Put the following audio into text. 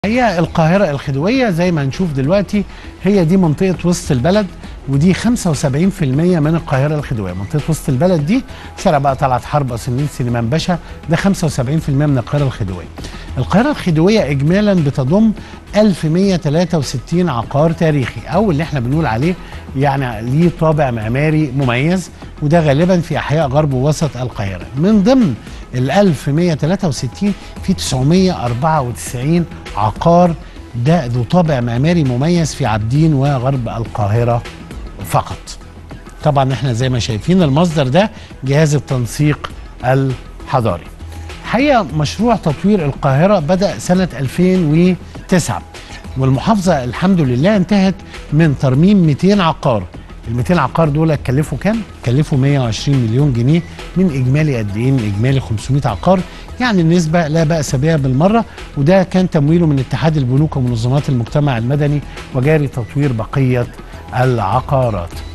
هي القاهرة الخديوية زي ما هنشوف دلوقتي هي دي منطقة وسط البلد ودي 75% من القاهرة الخديوية منطقة وسط البلد دي شارع بقى طلعت حرب سنين سليمان باشا ده 75% من القاهرة الخديوية القاهرة الخديوية إجمالا بتضم 1163 عقار تاريخي أو اللي احنا بنقول عليه يعني ليه طابع معماري مميز وده غالبا في أحياء غرب ووسط القاهرة من ضمن ال 1163 في 994 عقار ده ذو طابع معماري مميز في عابدين وغرب القاهرة فقط طبعا احنا زي ما شايفين المصدر ده جهاز التنسيق الحضاري حقيقة مشروع تطوير القاهرة بدأ سنة 2009 والمحافظة الحمد لله انتهت من ترميم 200 عقار ال 200 عقار دول كلفوا كام؟ كلفوا 120 مليون جنيه من اجمالي قد ايه؟ من اجمالي 500 عقار يعني النسبه لا باس بها بالمره وده كان تمويله من اتحاد البنوك ومنظمات المجتمع المدني وجاري تطوير بقيه العقارات.